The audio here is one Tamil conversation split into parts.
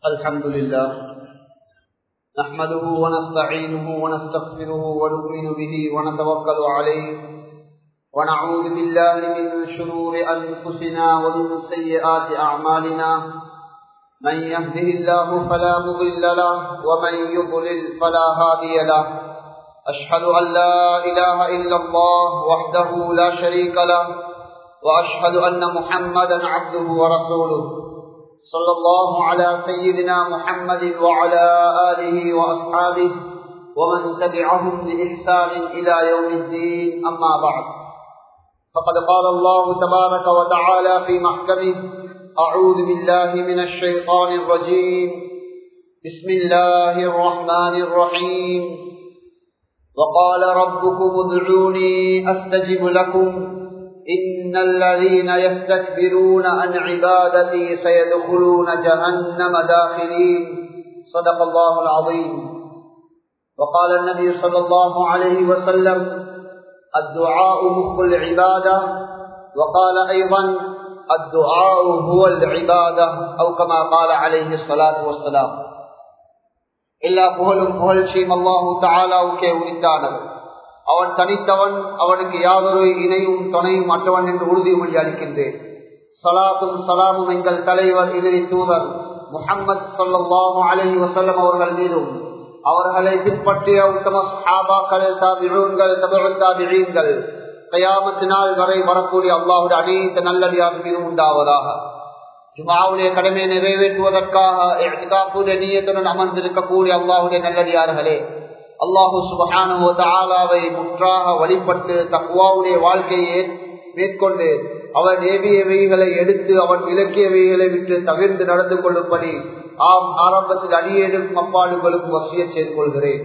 الحمد لله نحمده ونستعينه ونستغفره ونؤمن به ونتوكل عليه ونعوذ بالله من شرور أنفسنا ومن سيئات أعمالنا من يهده الله فلا مضل له ومن يضلل فلا هادي له أشهد أن لا إله إلا الله وحده لا شريك له وأشهد أن محمدا عبده ورسوله صلى الله على سيدنا محمد وعلى آله وأصحابه ومن تبعهم بإحسان إلى يوم الدين أما بعد فقد قال الله تبارك وتعالى في محكمه أعوذ بالله من الشيطان الرجيم بسم الله الرحمن الرحيم وقال ربكم ادعوني أستجب لكم إن الذين يستكبرون عن عبادتي سيدخلون جهنم داخلين صدق الله العظيم وقال النبي صلى الله عليه وسلم الدعاء مخ العبادة وقال أيضا الدعاء هو العبادة أو كما قال عليه الصلاة والسلام எல்லா புகழும் புகழ்ச்சியும் அல்லாஹூ தாலாவுக்கே உரித்தானவர் அவன் தனித்தவன் அவனுக்கு யாதொரு இணையும் துணையும் மற்றவன் என்று உறுதிமொழி அளிக்கின்றேன் சலாத்தும் சலாமும் எங்கள் தலைவர் இறுதி தூதர் முகமது சொல்லாஹு அலஹி வசல்லம் அவர்கள் மீதும் அவர்களை பின்பற்றிய உத்தம சாபாக்கள் தாபிகள் தாபிகள் கயாமத்தினால் வரை வரக்கூடிய அல்லாஹுடைய அனைத்து நல்லடியார் மீதும் உண்டாவதாக ஜுமாவுடைய கடமையை நிறைவேற்றுவதற்காக நீயத்துடன் அமர்ந்திருக்கக்கூடிய அல்லாஹுடைய நல்லடியார்களே அல்லாஹு சுபஹானுவை முற்றாக வழிபட்டு தக்குவாவுடைய வாழ்க்கையை மேற்கொண்டு அவன் ஏவியவைகளை எடுத்து அவன் விலக்கியவைகளை விட்டு தவிர்த்து நடந்து கொள்ளும்படி ஆம் ஆரம்பத்தில் அடியேடும் அப்பாடுகளுக்கும் வசிய செய்து கொள்கிறேன்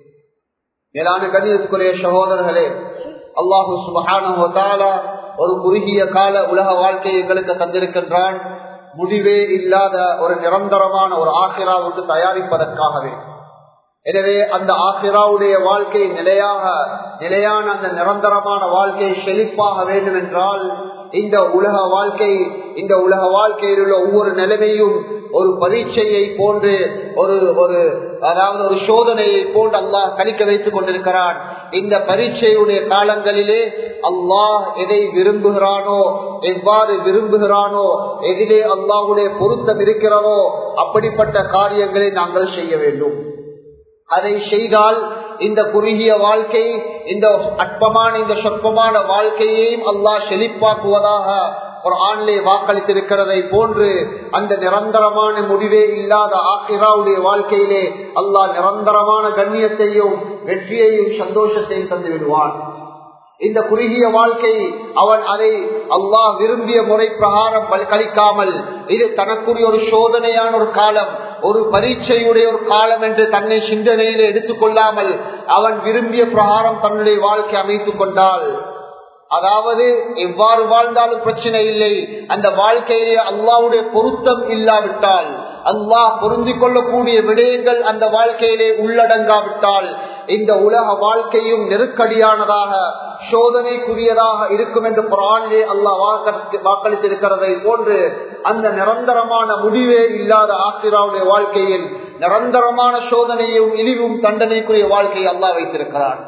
மேலான கணிதத்துக்குரிய சகோதரர்களே அல்லாஹு சுபஹானுவதாலா ஒரு குறுகிய கால உலக வாழ்க்கையை எங்களுக்கு தந்திருக்கின்றான் முடிவே இல்லாத ஒரு நிரந்தரமான ஒரு ஆசிராவுக்கு தயாரிப்பதற்காகவே எனவே அந்த ஆசிராவுடைய வாழ்க்கை நிலையாக நிலையான அந்த நிரந்தரமான வாழ்க்கை செழிப்பாக வேண்டும் என்றால் இந்த உலக வாழ்க்கை இந்த உலக வாழ்க்கையில் உள்ள ஒவ்வொரு நிலைமையும் ஒரு பரீட்சையை போன்று ஒரு ஒரு அதாவது ஒரு சோதனையை போன்று அல்லாஹ் கணிக்க வைத்துக் கொண்டிருக்கிறான் இந்த பரீட்சையுடைய காலங்களிலே அல்லாஹ் எதை விரும்புகிறானோ எவ்வாறு விரும்புகிறானோ எதிலே அல்லாஹுடைய பொருத்தம் இருக்கிறதோ அப்படிப்பட்ட காரியங்களை நாங்கள் செய்ய வேண்டும் அதை செய்தால் இந்த குறுகிய வாழ்க்கை இந்த அற்பமான இந்த சொற்பமான வாழ்க்கையையும் அல்லாஹ் செழிப்பாக்குவதாக ஒரு ஆண்லே வாக்களித்திருக்கிறதை போன்று அந்த நிரந்தரமான முடிவே இல்லாத ஆக்கிராவுடைய வாழ்க்கையிலே அல்லாஹ் நிரந்தரமான கண்ணியத்தையும் வெற்றியையும் சந்தோஷத்தையும் தந்து விடுவான் இந்த குறுகிய வாழ்க்கை அவன் அதை அல்லாஹ் விரும்பிய முறை பிரகாரம் கழிக்காமல் இது தனக்குரிய ஒரு சோதனையான ஒரு காலம் ஒரு பரீட்சையுடைய ஒரு காலம் என்று தன்னை சிந்தனையில் எடுத்துக் கொள்ளாமல் அவன் விரும்பிய பிரகாரம் தன்னுடைய வாழ்க்கை அமைத்துக் கொண்டால் அதாவது எவ்வாறு வாழ்ந்தாலும் பிரச்சனை இல்லை அந்த வாழ்க்கையிலே அல்லாவுடைய பொருத்தம் இல்லாவிட்டால் அல்லாஹ் பொருந்திக் கொள்ளக்கூடிய விடயங்கள் அந்த வாழ்க்கையிலே உள்ளடங்காவிட்டால் இந்த உலக வாழ்க்கையும் நெருக்கடியானதாக சோதனைக்குரியதாக இருக்கும் என்று புறானிலே அல்லாஹ் வாக்களித்திருக்கிறதை போன்று அந்த நிரந்தரமான முடிவே இல்லாத ஆசிராவுடைய வாழ்க்கையில் நிரந்தரமான சோதனையும் இழிவும் தண்டனைக்குரிய வாழ்க்கையை அல்லாஹ் வைத்திருக்கிறான்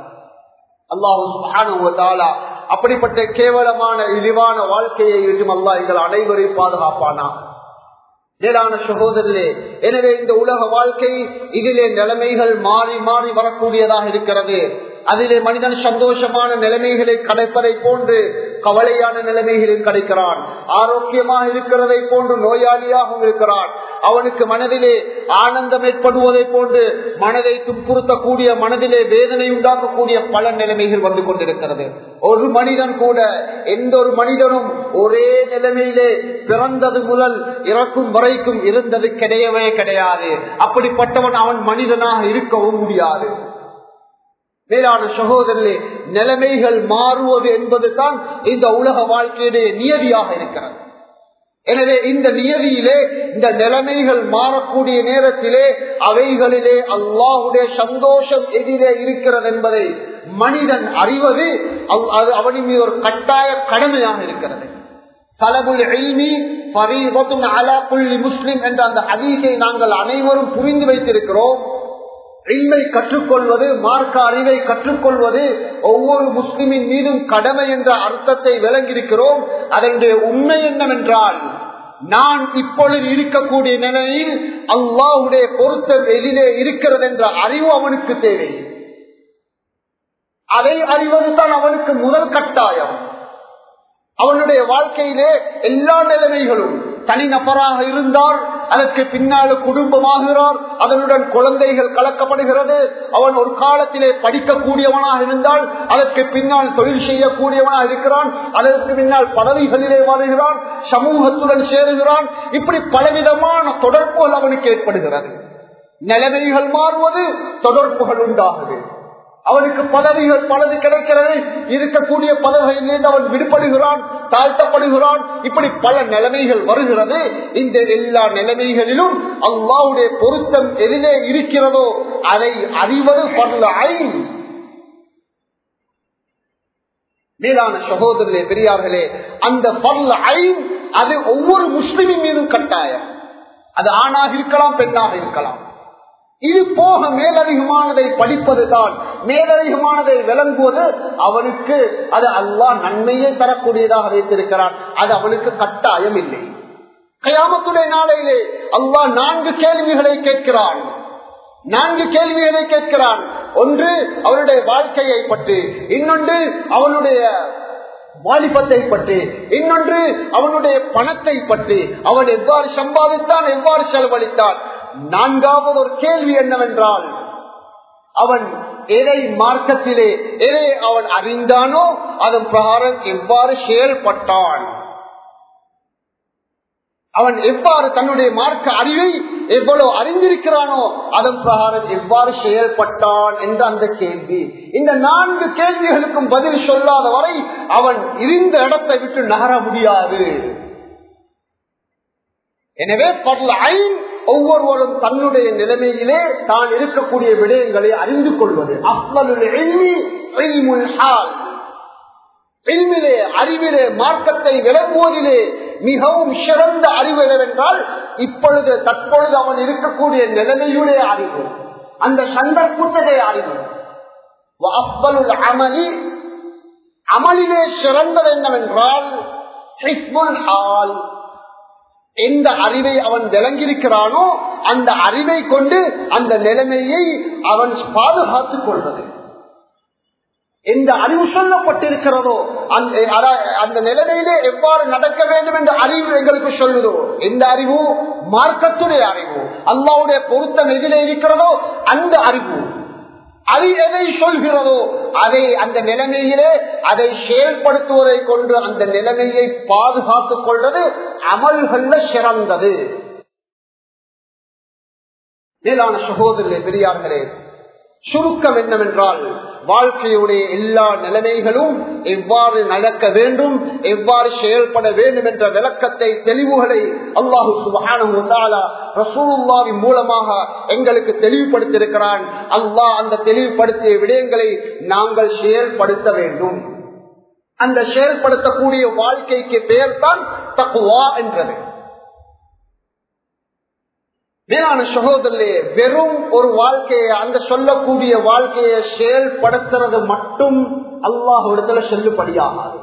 அல்லாஹு அப்படிப்பட்ட கேவலமான இழிவான வாழ்க்கையை விட்டும் அல்லாஹ் எங்கள் அனைவரையும் பாதுகாப்பானா மேலான சகோதரர்களே எனவே இந்த உலக வாழ்க்கை இதிலே நிலைமைகள் மாறி மாறி வரக்கூடியதாக இருக்கிறது அதிலே மனிதன் சந்தோஷமான நிலைமைகளை கிடைப்பதை போன்று கவலையான நிலைமைகளில் கிடைக்கிறான் ஆரோக்கியமாக இருக்கிறதை போன்று நோயாளியாகவும் இருக்கிறான் அவனுக்கு மனதிலே ஆனந்தம் ஏற்படுவதை போன்று மனதை துன்புறுத்தக்கூடிய மனதிலே வேதனை உண்டாக்கக்கூடிய பல நிலைமைகள் வந்து கொண்டிருக்கிறது ஒரு மனிதன் கூட எந்த ஒரு மனிதனும் ஒரே நிலைமையிலே பிறந்தது முதல் இறக்கும் வரைக்கும் இருந்தது கிடையவே கிடையாது அப்படிப்பட்டவன் அவன் மனிதனாக இருக்கவும் முடியாது மேலான சகோதரர்களே நிலைமைகள் மாறுவது என்பது தான் இந்த உலக வாழ்க்கையுடைய நியதியாக இருக்கிறது எனவே இந்த நியதியிலே இந்த நிலைமைகள் மாறக்கூடிய நேரத்திலே அவைகளிலே அல்லாஹுடைய சந்தோஷம் எதிரே இருக்கிறது என்பதை மனிதன் அறிவது அது அவனின் மீது ஒரு கட்டாய கடமையாக இருக்கிறது தலபுல் எல்மி பரீபத்துன் அலா புள்ளி முஸ்லிம் என்ற அந்த ஹதீஸை நாங்கள் அனைவரும் புரிந்து வைத்திருக்கிறோம் இல்மை கற்றுக்கொள்வது மார்க்க அறிவை கற்றுக்கொள்வது ஒவ்வொரு முஸ்லிமின் மீதும் கடமை என்ற அர்த்தத்தை விளங்கியிருக்கிறோம் அதனுடைய உண்மை என்னவென்றால் நான் இப்பொழுது இருக்கக்கூடிய நிலையில் அல்லாஹுடைய பொருத்தம் எதிலே இருக்கிறது என்ற அறிவு அவனுக்கு தேவை அதை அறிவதுதான் அவனுக்கு முதல் கட்டாயம் அவனுடைய வாழ்க்கையிலே எல்லா நிலைமைகளும் தனிநபராக இருந்தால் அதற்கு பின்னால் குடும்பமாகிறார் அதனுடன் குழந்தைகள் கலக்கப்படுகிறது அவன் ஒரு காலத்திலே படிக்கக்கூடியவனாக இருந்தால் அதற்கு பின்னால் தொழில் செய்யக்கூடியவனாக இருக்கிறான் அதற்கு பின்னால் பதவிகளிலே வருகிறான் சமூகத்துடன் சேருகிறான் இப்படி பலவிதமான தொடர்புகள் அவனுக்கு ஏற்படுகிறது நிலைமைகள் மாறுவது தொடர்புகள் உண்டாகுது அவனுக்கு பதவிகள் பலது கிடைக்கிறது இருக்கக்கூடிய பதவிகளிலிருந்து அவன் விடுபடுகிறான் தாழ்த்தப்படுகிறான் இப்படி பல நிலைமைகள் வருகிறது இந்த எல்லா நிலைமைகளிலும் அல்லாவுடைய பொருத்தம் எதிலே இருக்கிறதோ அதை அறிவது பல மேலான சகோதரர்களே பெரியார்களே அந்த பல்ல ஐன் அது ஒவ்வொரு முஸ்லிமின் மீதும் கட்டாயம் அது ஆணாக இருக்கலாம் பெண்ணாக இருக்கலாம் இது போக மேலதிகமானதை படிப்பதுதான் மேலதிகமானதை விளங்குவது அவனுக்கு அது அல்லா நன்மையை தரக்கூடியதாக வைத்திருக்கிறான் அது அவனுக்கு கட்டாயம் இல்லை கயாமத்துடைய நாளையிலே அல்லாஹ் நான்கு கேள்விகளை கேட்கிறான் நான்கு கேள்விகளை கேட்கிறான் ஒன்று அவருடைய வாழ்க்கையை பற்றி இன்னொன்று அவனுடைய வாலிபத்தை பற்றி இன்னொன்று அவனுடைய பணத்தை பற்றி அவன் எவ்வாறு சம்பாதித்தான் எவ்வாறு செலவழித்தான் நான்காவது ஒரு கேள்வி என்னவென்றால் அவன் எதை மார்க்கத்திலே எதை அவன் அறிந்தானோ அதன் பிரகாரம் எவ்வாறு செயல்பட்டான் அவன் எவ்வாறு தன்னுடைய மார்க்க அறிவை எவ்வளவு அறிந்திருக்கிறானோ அதன் பிரகாரம் எவ்வாறு செயல்பட்டான் என்ற அந்த கேள்வி இந்த நான்கு கேள்விகளுக்கும் பதில் சொல்லாத வரை அவன் இருந்த இடத்தை விட்டு நகர முடியாது எனவே பல ஐன் ஒவ்வொருவரும் தன்னுடைய நிலைமையிலே தான் இருக்கக்கூடிய விடயங்களை அறிந்து கொள்வது அஃபலுடைய அறிவிலே மார்க்கத்தை விளங்குவதிலே மிகவும் சிறந்த அறிவு என்னவென்றால் இப்பொழுது தற்பொழுது அவன் இருக்கக்கூடிய நிலைமையுடைய அறிவு அந்த சந்தர்ப்பத்துடைய அறிவு அமலி அமலிலே சிறந்தது என்னவென்றால் எந்த அறிவை அவன் விளங்கியிருக்கிறானோ அந்த அறிவை கொண்டு அந்த நிலைமையை அவன் பாதுகாத்துக் கொள்வது எந்த அறிவு சொல்லப்பட்டிருக்கிறதோ அந்த நிலைமையிலே எவ்வாறு நடக்க வேண்டும் என்ற அறிவு எங்களுக்கு சொல்லுதோ எந்த அறிவு மார்க்கத்துடைய அறிவு அல்லாவுடைய பொருத்தம் எதிலே இருக்கிறதோ அந்த அறிவு அது எதை சொல்கிறதோ அதை அந்த நிலைமையிலே அதை செயல்படுத்துவதை கொண்டு அந்த நிலைமையை பாதுகாத்துக் கொள்வது அமல்கள்ல சிறந்தது மேலான சகோதரர்களே பெரியார்களே சுருக்கம் என்னவென்றால் வாழ்க்கையுடைய எல்லா நிலைமைகளும் எவ்வாறு நடக்க வேண்டும் எவ்வாறு செயல்பட வேண்டும் என்ற விளக்கத்தை தெளிவுகளை அல்லாஹு ரசூலுல்லாவின் மூலமாக எங்களுக்கு தெளிவுபடுத்தியிருக்கிறான் அல்லாஹ் அந்த தெளிவுபடுத்திய விடயங்களை நாங்கள் செயல்படுத்த வேண்டும் அந்த செயல்படுத்தக்கூடிய வாழ்க்கைக்கு பெயர் தான் தக்குவா என்றது மேலான சகோதரே வெறும் ஒரு வாழ்க்கையை அந்த சொல்லக்கூடிய வாழ்க்கையை செயல்படுத்துறது மட்டும் அல்லாஹ் இடத்துல செல்லுபடியாகாது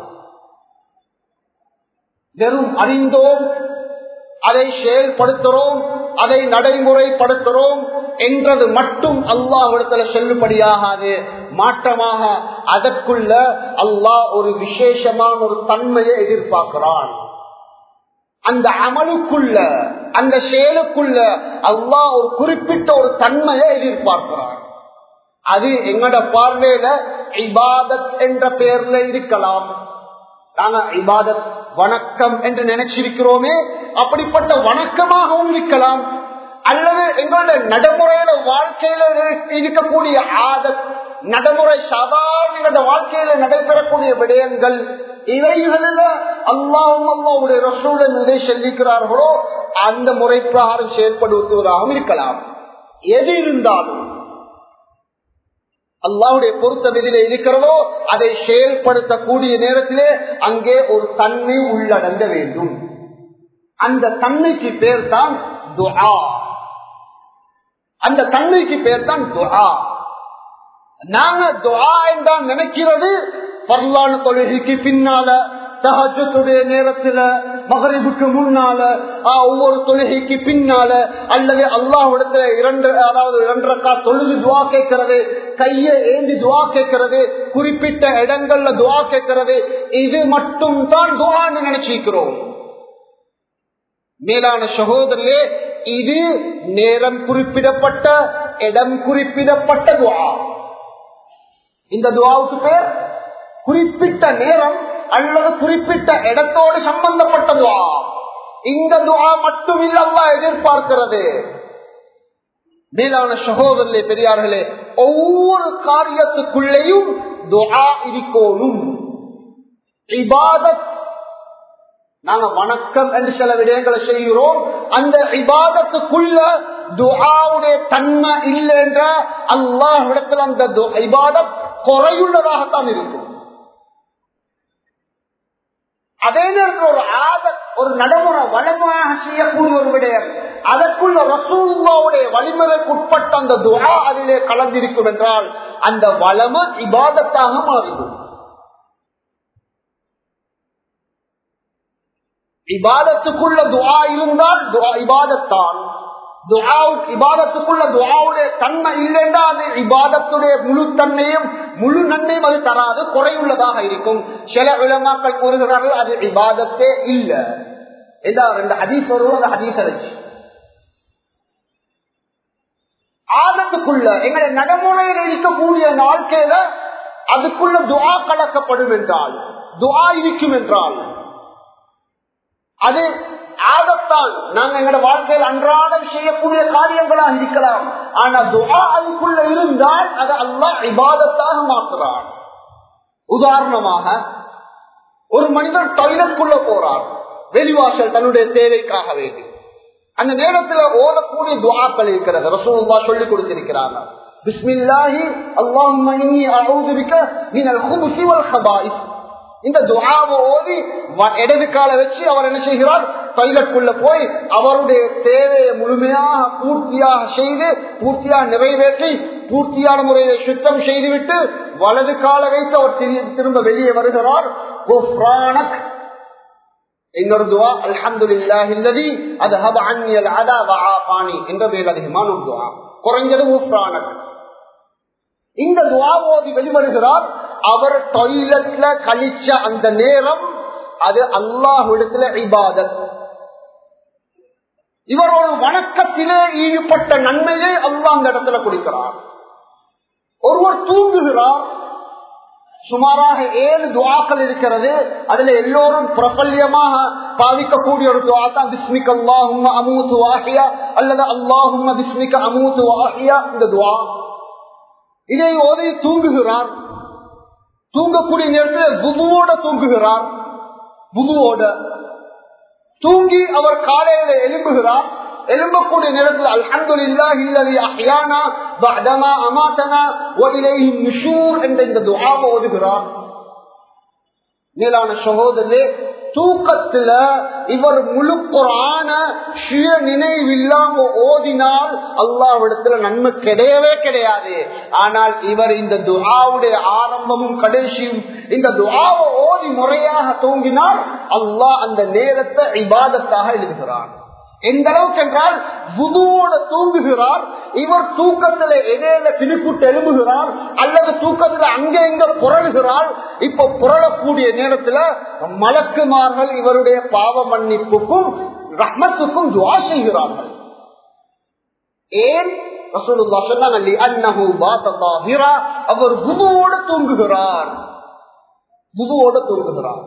வெறும் அறிந்தோம் அதை செயல்படுத்துறோம் அதை நடைமுறைப்படுத்துறோம் என்றது மட்டும் அல்லாஹிடத்துல செல்லுபடியாகாது மாற்றமாக அதற்குள்ள அல்லாஹ் ஒரு விசேஷமான ஒரு தன்மையை எதிர்பார்க்கிறான் அந்த அமலுக்குள்ள அந்த செயலுக்குள்ள அல்லா ஒரு குறிப்பிட்ட ஒரு தன்மையை எதிர்பார்க்கிறார் அது எங்கட பார்வையில இபாதத் என்ற பெயர்ல இருக்கலாம் நாங்க இபாதத் வணக்கம் என்று நினைச்சிருக்கிறோமே அப்படிப்பட்ட வணக்கமாகவும் இருக்கலாம் அல்லது எங்களோட நடைமுறையில வாழ்க்கையில இருக்கக்கூடிய ஆதத் நடைமுறை சாதாரண வாழ்க்கையில நடைபெறக்கூடிய விடயங்கள் இவைகளில் அல்லாவும் அல்லாவுடைய ரசூடன் எதை செல்லிக்கிறார்களோ அந்த முறை பிரகாரம் செயல்படுத்துவதாகவும் இருக்கலாம் எது இருந்தாலும் அல்லாவுடைய பொருத்தம் எதிலே இருக்கிறதோ அதை செயல்படுத்தக்கூடிய நேரத்திலே அங்கே ஒரு தன்மை உள்ளடங்க வேண்டும் அந்த தன்மைக்கு பேர் தான் துஆ அந்த தன்மைக்கு பேர் தான் துஆ நாங்க துஆ என்றால் நினைக்கிறது பரலான தொழுகைக்கு பின்னால தஹஜத்துடைய நேரத்துல மகரிபுக்கு முன்னால ஒவ்வொரு தொழுகைக்கு பின்னால அல்லது அல்லாஹ்விடத்துல இரண்டு அதாவது இரண்டரைக்கா தொழுது துவா கேட்கிறது கைய ஏந்தி துவா கேட்கிறது குறிப்பிட்ட இடங்கள்ல துவா கேட்கிறது இது மட்டும் தான் துவான்னு நினைச்சிருக்கிறோம் மேலான சகோதரே இது நேரம் குறிப்பிடப்பட்ட இடம் குறிப்பிடப்பட்ட துவா இந்த துவாவுக்கு பேர் குறிப்பிட்ட நேரம் அல்லது குறிப்பிட்ட இடத்தோடு சம்பந்தப்பட்ட துவா இந்த துவா மட்டும் இல்லவா எதிர்பார்க்கிறது மேலான சகோதரர்களே பெரியார்களே ஒவ்வொரு காரியத்துக்குள்ளேயும் துவா இருக்கோனும் இபாதத் நாங்க வணக்கம் என்று சில விடயங்களை செய்கிறோம் அந்த இபாதத்துக்குள்ள துஆவுடைய தன்மை இல்லை என்ற அல்லாஹ் இடத்துல அந்த இபாதத் குறையுள்ளதாகத்தான் இருக்கும் அதே நேரத்தில் ஒரு ஆத ஒரு நடைமுறை வளமாக செய்யக்கூடிய ஒரு விடயம் அதற்குள்ள ரசூல்லாவுடைய வலிமுறைக்குட்பட்ட அந்த துவா அதிலே கலந்திருக்கும் என்றால் அந்த வளம இபாதத்தாக மாறிடும் இபாதத்துக்குள்ள துவா இருந்தால் இபாதத்தான் இபாதத்துக்குள்ள துவாவுடைய தன்மை இல்லைன்னா அது இபாதத்துடைய முழு தன்மையும் முழு நன்மையும் அது தராது குறையுள்ளதாக இருக்கும் சில விளமாக்கள் கூறுகிறார்கள் அது இபாதத்தே இல்ல ஏதா ரெண்டு ஹதீஸ் வருவோம் அந்த ஹதீஸ் அழைச்சி ஆதத்துக்குள்ள எங்களுடைய நடைமுறையில் இருக்கக்கூடிய நாட்கையில அதுக்குள்ள துவா கலக்கப்படும் என்றால் துவா இருக்கும் என்றால் அது ஆதத்தான் நாங்க எங்களோட வாழ்க்கையில் அன்றாடம் செய்யக்கூடிய காரியங்களாக இருக்கலாம் ஆனா துவா அதுக்குள்ள இருந்தால் அது அல்லா இபாதத்தாக மாற்றுறான் உதாரணமாக ஒரு மனிதர் டாய்லெட்குள்ள போறார் வெளிவாசல் தன்னுடைய தேவைக்காக வேண்டி அந்த நேரத்தில் ஓடக்கூடிய துவாக்கள் இருக்கிறது ரசூல்லா சொல்லி கொடுத்திருக்கிறாங்க பிஸ்மில்லாஹி அல்லாஹும்ம இன்னி அஊது பிக மினல் குபுஸி வல் ஹபாயிஸ் இந்த துவாவை ஓதி இடது கால வச்சு அவர் என்ன செய்கிறார் டாய்லெட்குள்ள போய் அவருடைய தேவையை முழுமையாக பூர்த்தியாக செய்து பூர்த்தியாக நிறைவேற்றி பூர்த்தியான முறையை சுத்தம் செய்துவிட்டு வலது கால வைத்து அவர் திரும்ப வெளியே வருகிறார் இன்னொரு துவா அல்ஹம்துலில்லாஹில்லதி அத்ஹப அன்னியல் அதா வஆஃபானி என்ற பேர் அதிகமான ஒரு துவா குறைஞ்சது உஃப்ரானக் இந்த துவா ஓதி வெளிவருகிறார் அவர் டாய்லெட்ல கழிச்ச அந்த நேரம் அது அல்லாஹுடத்துல இபாதத் இவர் ஒரு வணக்கத்திலே ஈடுபட்ட நன்மையை அல்லாஹ் அந்த இடத்துல கொடுக்கிறார் ஒருவர் தூங்குகிறார் சுமாராக ஏழு துவாக்கள் இருக்கிறது அதுல எல்லோரும் பிரபல்யமாக பாதிக்கக்கூடிய ஒரு துவா தான் பிஸ்மிக் அல்லாஹும் அமூத்து வாஹியா அல்லது அல்லாஹும் பிஸ்மிக் அமூத்து வாஹியா இந்த துவா இதை ஓதி தூங்குகிறார் தூங்கக்கூடிய நேரத்தில் புதுவோட தூங்குகிறார் புதுவோட தூங்கி அவர் காலையில எழும்புகிறார் எழும்பக்கூடிய நேரத்தில் அல்ஹந்து இல்லதி அஹ்யானா பஅதமா அமாதனா வ இலைஹி நுஷூர் என்ற இந்த துஆவை ஓதுகிறார் மேலான சகோதரே தூக்கத்துல இவர் முழு குரான சுய நினைவில்லாம ஓதினால் அல்லாவிடத்துல நன்மை கிடையவே கிடையாது ஆனால் இவர் இந்த துஆவுடைய ஆரம்பமும் கடைசியும் இந்த துஆவை ஓதி முறையாக தூங்கினால் அல்லாஹ் அந்த நேரத்தை இபாதத்தாக எழுதுகிறான் எந்த அளவுக்கு என்றால் புதுவோட தூங்குகிறார் இவர் தூக்கத்துல இடையில பிடிப்புட்டு எழும்புகிறார் அல்லது தூக்கத்துல அங்க எங்க புரளுகிறார் இப்ப புரளக்கூடிய நேரத்துல மலக்குமார்கள் இவருடைய பாவ மன்னிப்புக்கும் ரஹ்மத்துக்கும் துவா செய்கிறார்கள் ஏன் அவர் புதுவோட தூங்குகிறார் புதுவோட தூங்குகிறார்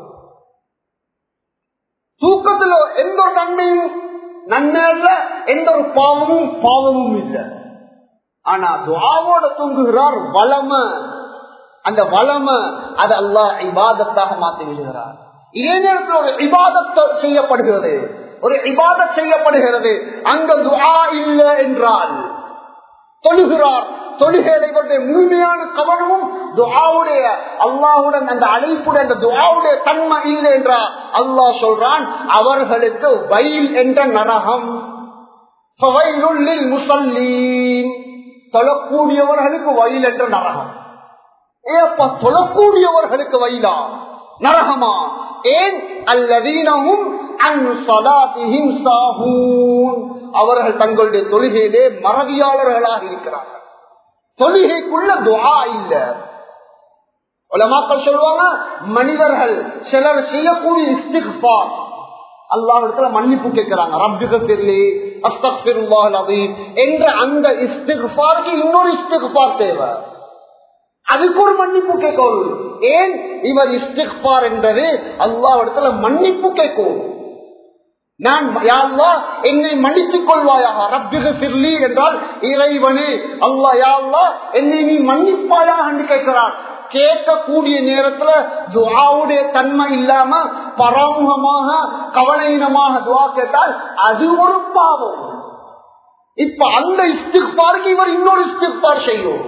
தூக்கத்துல எந்த ஒரு நன்மையும் நன்மை அல்ல எந்த ஒரு பாவமும் பாவமும் இல்லை ஆனா துவாவோட தூங்குகிறார் வளம அந்த வளம அது அல்லா இபாதத்தாக மாற்றி விடுகிறார் இதே நேரத்தில் ஒரு இபாதத்தை செய்யப்படுகிறது ஒரு இபாதத் செய்யப்படுகிறது அங்க துவா இல்லை என்றால் தொழுகிறார் தொழுகையில இவருடைய முழுமையான கவனமும் துஆவுடைய அல்லாஹுடன் அந்த அழைப்புடன் அந்த துஆவுடைய தன்மை இல்லை என்றார் அல்லாஹ் சொல்றான் அவர்களுக்கு வயல் என்ற நரகம் ஃபவைலுல்லில் முஸல்லீன். தொழக்கூடியவர்களுக்கு வயல் என்ற நரகம் ஏப்பா தொழக்கூடியவர்களுக்கு வயலா நரகமா ஏன் அல்லதீனமும் அன் சலாத்திஹிம் சாஹூன் அவர்கள் தங்களுடைய தொழுகையிலே மறதியாளர்களாக இருக்கிறார்கள் தொழுகைக்குள்ள துஆ இல்ல உலமாக்கள் சொல்லுவாங்க மனிதர்கள் சிலர் செய்யக்கூடிய இஸ்திக்பார் அல்லாஹிடத்துல மன்னிப்பு கேட்கிறாங்க ரப்பிக பிர்லி அஸ்தக்ஃபிருல்லாஹ் அலீம் என்ற அந்த இஸ்திக்பாருக்கு இன்னொரு இஸ்திக்பார் தேவை அதுக்கு ஒரு மன்னிப்பு கேட்கணும் ஏன் இவர் இஸ்திக்பார் என்பது அல்லாஹிடத்துல மன்னிப்பு கேட்கும் நான் யா அல்லாஹ், என்னை மன்னித்துக் கொள்வாயாக ரப்பிக பிர்லி என்றால் இறைவனே அல்லாஹ் யா அல்லாஹ், என்னை நீ மன்னிப்பாயாக என்று கேட்கிறான் கேட்கக்கூடிய நேரத்துல துவாவுடைய தன்மை இல்லாம பராமுகமாக கவலையினமாக துவா கேட்டால் அது ஒரு பாவம் இப்ப அந்த இஸ்திக்பாருக்கு இவர் இன்னொரு இஸ்திக்பார் செய்யும்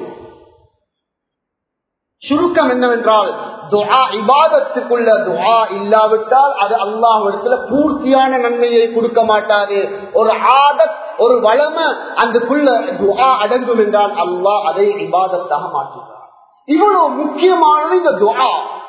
சுருக்கம் என்னவென்றால் துஆ இபாதத்துக்குள்ள துஆ இல்லாவிட்டால் அது அல்லாஹ்விடத்துல பூர்த்தியான நன்மையை கொடுக்க மாட்டாது ஒரு ஆதத் ஒரு வளமை அதுக்குள்ள துஆ அடங்கும் என்றால் அல்லாஹ் அதை இபாதத்தாக மாற்றுகிறார் இவ்வளவு முக்கியமானது இந்த துஆ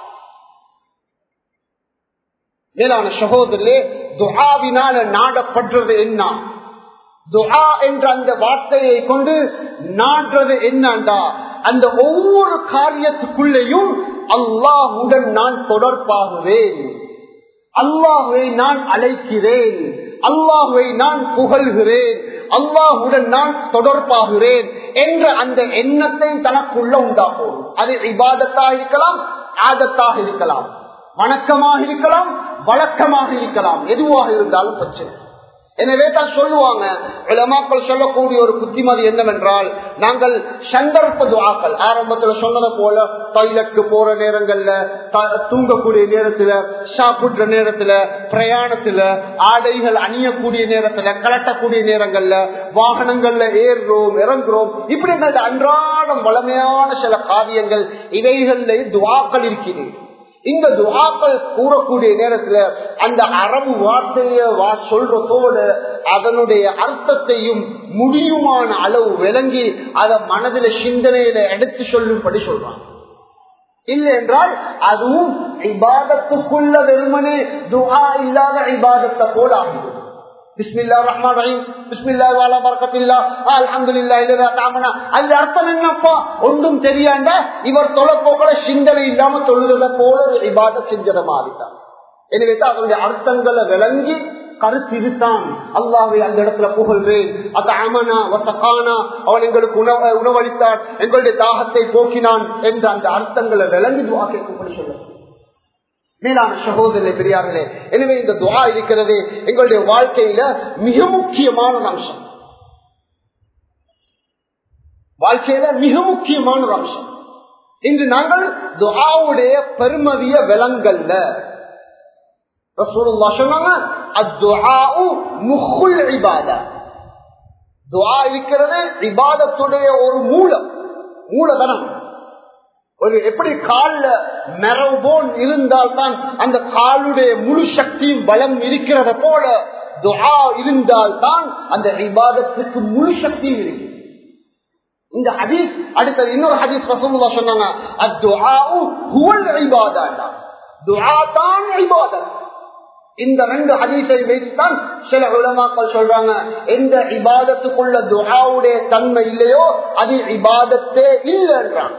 மேலான சகோதரே துஆவினால நாடப்படுறது என்ன துஆ என்ற அந்த வார்த்தையை கொண்டு நாடுறது என்னண்டா அந்த ஒவ்வொரு காரியத்துக்குள்ளேயும் அல்லாஹுடன் நான் தொடர்பாகுவேன் அல்லாஹுவை நான் அழைக்கிறேன் அல்லாஹுவை நான் புகழ்கிறேன் அல்லாஹுடன் நான் தொடர்பாகிறேன் என்ற அந்த எண்ணத்தை தனக்குள்ள உண்டாகும் அது இபாதத்தாக இருக்கலாம் ஆதத்தாக இருக்கலாம் வணக்கமாக இருக்கலாம் வழக்கமாக இருக்கலாம் எதுவாக இருந்தாலும் பிரச்சனை எனவே தான் சொல்லுவாங்க உலமாக்கள் சொல்லக்கூடிய ஒரு புத்திமதி என்னவென்றால் நாங்கள் சந்தர்ப்ப துவாக்கள் ஆரம்பத்துல சொன்னதை போல டாய்லெட்க்கு போற நேரங்கள்ல த- தூங்கக்கூடிய நேரத்துல சாப்பிடுற நேரத்துல பிரயாணத்துல ஆடைகள் அணியக்கூடிய நேரத்துல கலட்டக்கூடிய நேரங்கள்ல வாகனங்கள்ல ஏறுறோம் இறங்குறோம் இப்படி எங்களுடைய அன்றாடம் வளமையான சில காரியங்கள் இவைகள்ல துவாக்கள் இருக்கிறது இந்த துவாக்கள் கூறக்கூடிய நேரத்துல அந்த அரபு வார்த்தைய வா சொல்ற போல அதனுடைய அர்த்தத்தையும் முடியுமான அளவு விளங்கி அதை மனதில சிந்தனையில எடுத்து சொல்லும்படி சொல்றாங்க இல்லை என்றால் அதுவும் இபாதத்துக்குள்ள வெறுமனே துஆ இல்லாத இபாதத்தை போல ஆகுது பிஸ்மில்லா ரஹ்மான் ரஹீம் பிஸ்மில்லா வாலா பரக்கத்தில்லா அல்ஹம்துலில்லாஹ் இல்லா தாமனா அந்த அர்த்தம் என்னப்பா ஒன்றும் தெரியாண்ட இவர் தொலைப்போக்கள சிந்தனை இல்லாம தொழுகிறத போல ஒரு இபாதத் செஞ்சத மாதிரிதான் எனவே தான் அதனுடைய அர்த்தங்களை விளங்கி கருத்து இதுதான் அல்லாவை அந்த இடத்துல புகழ்வேன் அது அமனா வசகானா அவன் எங்களுக்கு உணவு உணவளித்தான் எங்களுடைய தாகத்தை போக்கினான் என்ற அந்த அர்த்தங்களை விளங்கி துவா கேட்கும்படி சொல்ல மேலான சகோதரர்களே பெரியார்களே எனவே இந்த துவா இருக்கிறது எங்களுடைய வாழ்க்கையில மிக முக்கியமான ஒரு அம்சம் வாழ்க்கையில மிக முக்கியமான ஒரு அம்சம் இன்று நாங்கள் துஆவுடைய பெருமதிய விலங்கல்ல ரசூலுல்லாஹ் சொன்னாங்க அத்துஆஉ முஹுல் இபாதா துஆ இருக்கிறது இபாதத்துடைய ஒரு மூலம் மூலதனம் ஒரு எப்படி கால்ல மெரவோன் இருந்தால்தான் அந்த காலுடைய முழு சக்தியும் பலம் இருக்கிறத போல துஆ இருந்தால்தான் அந்த இபாதத்துக்கு முழு சக்தியும் இருக்கு இந்த ஹதீஸ் அடுத்த இன்னொரு ஹதீஸ் ரசூலுல்லாஹ் சொன்னாங்க அத்துஆஉ ஹுவல் இபாதா துஆ தான் இபாதத் இந்த ரெண்டு ஹதீஸை வைத்துதான் சில உலமாக்கள் சொல்றாங்க எந்த இபாதத்துக்குள்ள துஆவுடைய தன்மை இல்லையோ அது இபாதத்தே இல்லைன்றாங்க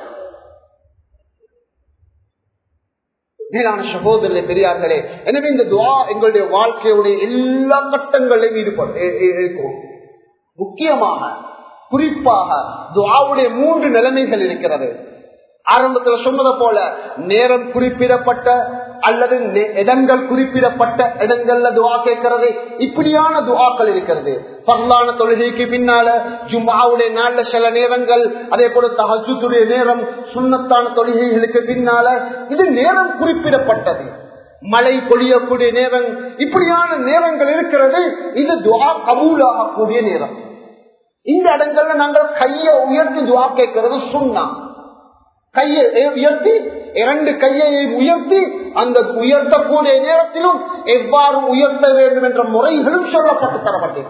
மேலான சகோதரர்களே பெரியார்களே எனவே இந்த துவா எங்களுடைய வாழ்க்கையுடைய எல்லா கட்டங்களையும் ஈடுபட்டு இருக்கும் முக்கியமாக குறிப்பாக துவாவுடைய மூன்று நிலைமைகள் இருக்கிறது ஆரம்பத்தில் சொன்னது போல நேரம் குறிப்பிடப்பட்ட அல்லது நே- இடங்கள் குறிப்பிடப்பட்ட இடங்கள்ல துவா கேட்கிறது இப்படியான துவாக்கள் இருக்கிறது பரலான தொழுகைக்கு பின்னால ஜும்மாவுடைய நாள்ல சில நேரங்கள் அதே போல தஹஜுடைய நேரம் சுண்ணத்தான தொழுகைகளுக்கு பின்னால இது நேரம் குறிப்பிடப்பட்டது மழை பொழியக்கூடிய நேரம் இப்படியான நேரங்கள் இருக்கிறது இது துவா கபூலாகக்கூடிய நேரம் இந்த இடங்கள்ல நாங்கள் கையை உயர்த்தி துவா கேட்கிறது சுண்ணா கையை உயர்த்தி இரண்டு கையை உயர்த்தி அந்த உயர்த்தக்கூடிய நேரத்திலும் எவ்வாறு உயர்த்த வேண்டும் என்ற முறைகளும் சொல்லப்பட்டு தரப்பட்டது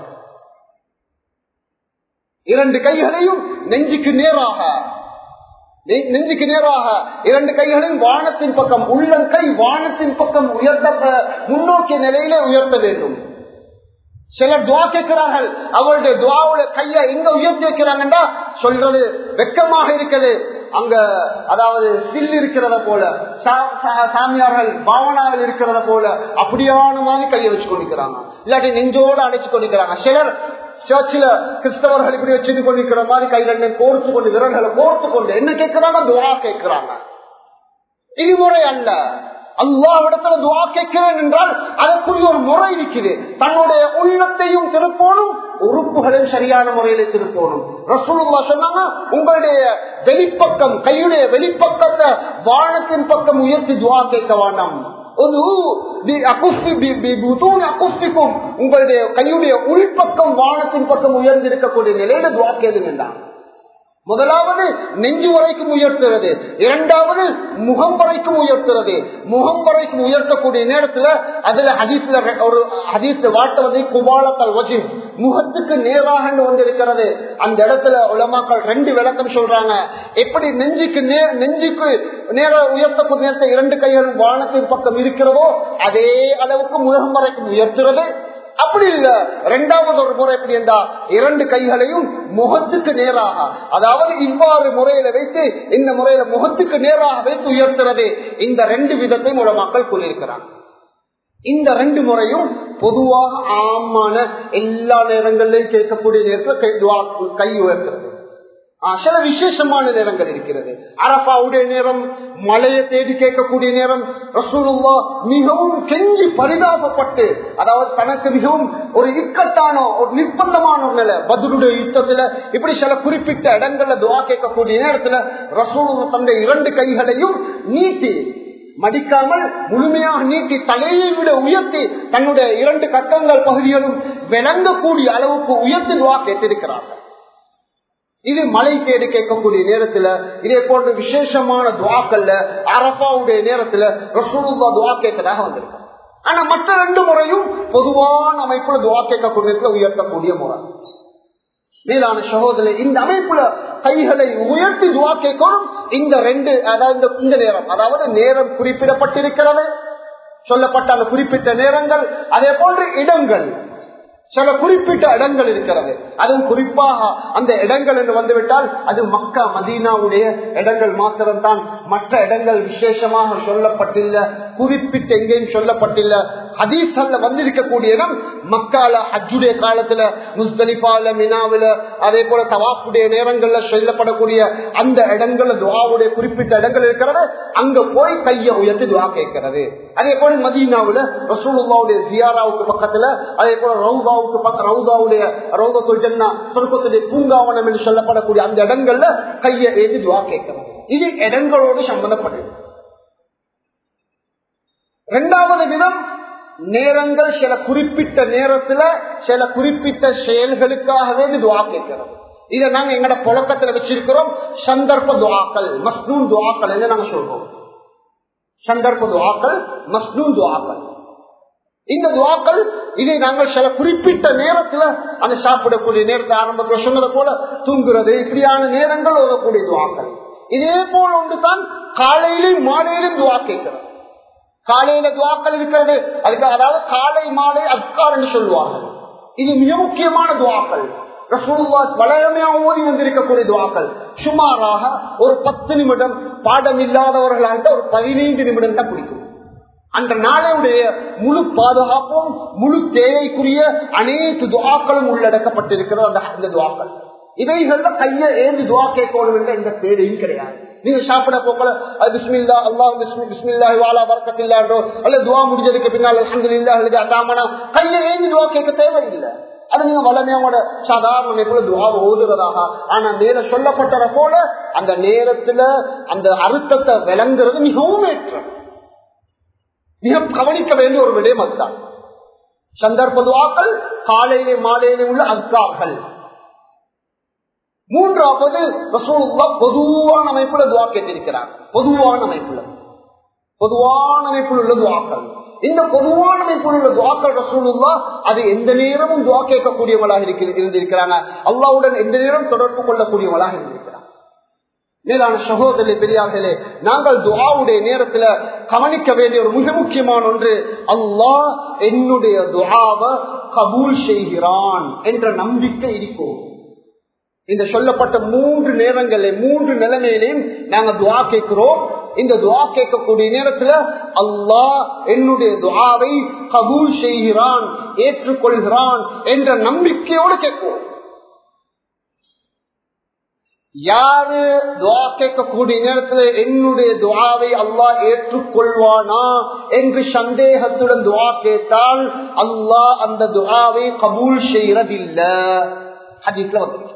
இரண்டு கைகளையும் நெஞ்சுக்கு நேராக நெஞ்சுக்கு நேராக இரண்டு கைகளையும் வானத்தின் பக்கம் உள்ளங்கை வானத்தின் பக்கம் உயர்த்த முன்னோக்கிய நிலையிலே உயர்த்த வேண்டும் சிலர் துவா கேட்கிறார்கள் அவருடைய துவாவுல கைய எங்க உயர்த்தி வைக்கிறாங்கன்றா சொல்றது வெக்கமாக இருக்குது அங்க அதாவது சில் இருக்கிறத போல சாமியார்கள் பாவனாவில் இருக்கிறத போல அப்படியான மாதிரி கையை வச்சு கொண்டிருக்கிறாங்க இல்லாட்டி நெஞ்சோடு அடைச்சு கொண்டிருக்கிறாங்க சிலர் சர்ச்சில் கிறிஸ்தவர்கள் இப்படி வச்சுட்டு கொண்டிருக்கிற மாதிரி கையில கோர்த்து கொண்டு விரல்களை கோர்த்து கொண்டு என்ன கேட்கிறாங்க துவா கேட்கிறாங்க இது முறை அல்ல அல்லாவிடத்துல துவா கேட்கிறேன் என்றால் அதற்குரிய ஒரு முறை இருக்குது தன்னுடைய உள்ளத்தையும் திருப்போனும் உறுப்புகளையும் சரியான முறையில திருப்போனும் ரசூலுல்லா சொன்னாங்க உங்களுடைய வெளிப்பக்கம் கையுடைய வெளிப்பக்கத்தை வானத்தின் பக்கம் உயர்த்தி துவா கேட்க வேண்டாம் உங்களுடைய கையுடைய உள்பக்கம் வானத்தின் பக்கம் உயர்ந்து இருக்கக்கூடிய நிலையில துவா கேளுங்க முதலாவது நெஞ்சு வரைக்கும் உயர்த்துறது இரண்டாவது முகம் வரைக்கும் உயர்த்துறது முகம் வரைக்கும் உயர்த்தக்கூடிய நேரத்துல அதுல ஹதீஸ்ல ஒரு ஹதீஸ் வாட்ட வந்து குபாலத்தால் வச்சு முகத்துக்கு நேராக வந்திருக்கிறது அந்த இடத்துல உலமாக்கள் ரெண்டு விளக்கம் சொல்றாங்க எப்படி நெஞ்சுக்கு நேர் நெஞ்சுக்கு நேர உயர்த்தக்கூடிய நேரத்தை இரண்டு கைகளும் வானத்தின் பக்கம் இருக்கிறதோ அதே அளவுக்கு முகம் வரைக்கும் உயர்த்துறது அப்படி இல்ல இரண்டாவது ஒரு முறை எப்படி என்றா இரண்டு கைகளையும் முகத்துக்கு நேராக அதாவது இவ்வாறு முறையில வைத்து இந்த முறையில முகத்துக்கு நேராக வைத்து உயர்த்துறது இந்த ரெண்டு விதத்தை மூலமாக்கள் கூறியிருக்கிறாங்க இந்த ரெண்டு முறையும் பொதுவாக ஆமான எல்லா நேரங்களிலும் கேட்கக்கூடிய நேரத்தில் கை உயர்த்துறது சில விசேஷமான நேரங்கள் இருக்கிறது அரபாவுடைய நேரம் மழையை தேடி கேட்கக்கூடிய நேரம் ரசூலுல்லா மிகவும் கெஞ்சி பரிதாபப்பட்டு அதாவது தனக்கு மிகவும் ஒரு இக்கட்டான ஒரு நிர்பந்தமான ஒரு நிலை பதிலுடைய யுத்தத்துல இப்படி சில குறிப்பிட்ட இடங்கள்ல துவா கேட்கக்கூடிய நேரத்துல ரசூலுல்லா தன்னுடைய இரண்டு கைகளையும் நீட்டி மடிக்காமல் முழுமையாக நீட்டி தலையை விட உயர்த்தி தன்னுடைய இரண்டு கட்டங்கள் பகுதிகளும் விளங்கக்கூடிய அளவுக்கு உயர்த்தி துவா கேட்டிருக்கிறார்கள் இது மழை தேடி கேட்கக்கூடிய நேரத்துல இதே போன்ற விசேஷமான துவாக்கல்ல அரபாவுடைய நேரத்துல ரசூலுல்லா துவா கேட்கறதாக வந்திருக்கு ஆனா மற்ற ரெண்டு முறையும் பொதுவான அமைப்புல துவா கேட்கக்கூடிய உயர்த்தக்கூடிய முறை மேலான சகோதரி இந்த அமைப்புல கைகளை உயர்த்தி துவா கேட்கணும் இந்த ரெண்டு அதாவது இந்த நேரம் அதாவது நேரம் குறிப்பிடப்பட்டிருக்கிறது சொல்லப்பட்ட அந்த குறிப்பிட்ட நேரங்கள் அதே போன்ற இடங்கள் சில குறிப்பிட்ட இடங்கள் இருக்கிறது அதுவும் குறிப்பாக அந்த இடங்கள் என்று வந்துவிட்டால் அது மக்கா மதீனாவுடைய இடங்கள் மாத்திரம்தான் மற்ற இடங்கள் விசேஷமாக சொல்லப்பட்டில்ல குறிப்பிட்ட எங்கேயும் சொல்லப்பட்டில்ல ஹதீசல்ல வந்திருக்கக்கூடிய இடம் மக்கால ஹஜ்ஜுடைய காலத்துல முஸ்தலிஃபால மினாவில அதே போல தவாப்புடைய நேரங்கள்ல சொல்லப்படக்கூடிய அந்த இடங்கள்ல துவாவுடைய குறிப்பிட்ட இடங்கள் இருக்கிறது அங்க போய் கையை உயர்த்தி துவா கேட்கிறது அதே போல மதீனாவுல ரசூலுல்லாவுடைய ஜியாராவுக்கு பக்கத்துல அதே போல ரவுதாவுக்கு பக்கம் ரவுதாவுடைய ரவுதத்துல் ஜன்னா சொர்க்கத்துடைய பூங்காவனம் என்று சொல்லப்படக்கூடிய அந்த இடங்கள்ல கையை ஏற்றி துவா கேட்கிறது இது இடங்களோடு சம்பந்தப்பட்டது இரண்டாவது விதம் நேரங்கள் சில குறிப்பிட்ட நேரத்துல சில குறிப்பிட்ட செயல்களுக்காகவே துவா கேட்கிறோம் இதை நாங்க எங்கட புழக்கத்துல வச்சிருக்கிறோம் சந்தர்ப்ப துவாக்கள் மஸ்னூன் துவாக்கள் என்று நாங்க சொல்றோம் சந்தர்ப்ப துவாக்கள் மஸ்னூன் துவாக்கள் இந்த துவாக்கள் இதை நாங்கள் சில குறிப்பிட்ட நேரத்துல அந்த சாப்பிடக்கூடிய நேரத்தை ஆரம்பத்தில் சொன்னதை போல தூங்குறது இப்படியான நேரங்கள் ஓதக்கூடிய துவாக்கள் இதே போல ஒன்றுதான் காலையிலும் மாலையிலும் துவா கேட்கிறோம் காலையில துவாக்கள் இருக்கிறது அதுக்கு அதாவது காலை மாலை அஸ்கார் என்று சொல்லுவார்கள் இது மிக முக்கியமான துவாக்கள் வளமையாக ஓதி வந்திருக்கக்கூடிய துவாக்கள் சுமாராக ஒரு பத்து நிமிடம் பாடம் இல்லாதவர்களாக ஒரு பதினைந்து நிமிடம் தான் பிடிக்கும் அந்த நாளையுடைய முழு பாதுகாப்பும் முழு தேவைக்குரிய அனைத்து துவாக்களும் உள்ளடக்கப்பட்டிருக்கிறது அந்த அந்த துவாக்கள் இவைகள்ல கைய ஏந்தி துவா கேட்கணும் என்ற எந்த தேவையும் கிடையாது நீங்க சாப்பிட போக்கல அது பிஸ்மில்லா அல்லாஹ் பிஸ்மில்லா வாலா வரக்கத்தில்லான்றோ அல்லது துவா முடிஞ்சதுக்கு பின்னால் அல்ஹம்துலில்லா அல்லது அதாமனா கையை ஏந்தி துவா கேட்க தேவையில்லை அது நீங்க வளமையோட சாதாரண நேரத்துல துவா ஓதுறதாக ஆனா மேல சொல்லப்பட்டத போல அந்த நேரத்துல அந்த அர்த்தத்தை விளங்குறது மிகவும் ஏற்றம் மிக கவனிக்க வேண்டிய ஒரு விடயம் அதுதான் சந்தர்ப்ப துவாக்கள் காலையிலே மாலையிலே உள்ள அஸ்கார்கள் மூன்றாவது ரசூலுல்லா பொதுவான அமைப்புல துவா கேட்டிருக்கிறார் பொதுவான அமைப்புல பொதுவான அமைப்பில் உள்ள துவாக்கள் இந்த பொதுவான அமைப்பில் உள்ள துவாக்கள் ரசூலுல்லா அது எந்த நேரமும் துவா கேட்கக்கூடியவளாக இருந்திருக்கிறாங்க அல்லாவுடன் எந்த நேரம் தொடர்பு கொள்ளக்கூடியவளாக இருந்திருக்கிறாங்க மேலான சகோதரி பெரியார்களே நாங்கள் துவாவுடைய நேரத்துல கவனிக்க வேண்டிய ஒரு மிக முக்கியமான ஒன்று அல்லாஹ் என்னுடைய துவாவை கபூல் செய்கிறான் என்ற நம்பிக்கை இருக்கும் இந்த சொல்லப்பட்ட மூன்று நேரங்களில் மூன்று நிலைமையிலையும் நாங்க துவா கேட்கிறோம் இந்த துவா கேட்கக்கூடிய நேரத்துல அல்லாஹ் என்னுடைய துவாவை கபூல் செய்கிறான் ஏற்றுக்கொள்கிறான் என்ற நம்பிக்கையோடு கேட்போம் யாரு துவா கேட்கக்கூடிய நேரத்துல என்னுடைய துவாவை அல்லாஹ் ஏற்றுக்கொள்வானா என்று சந்தேகத்துடன் துவா கேட்டால் அல்லாஹ் அந்த துவாவை கபூல் செய்யறதில்லை ஹதீஸ்ல வந்து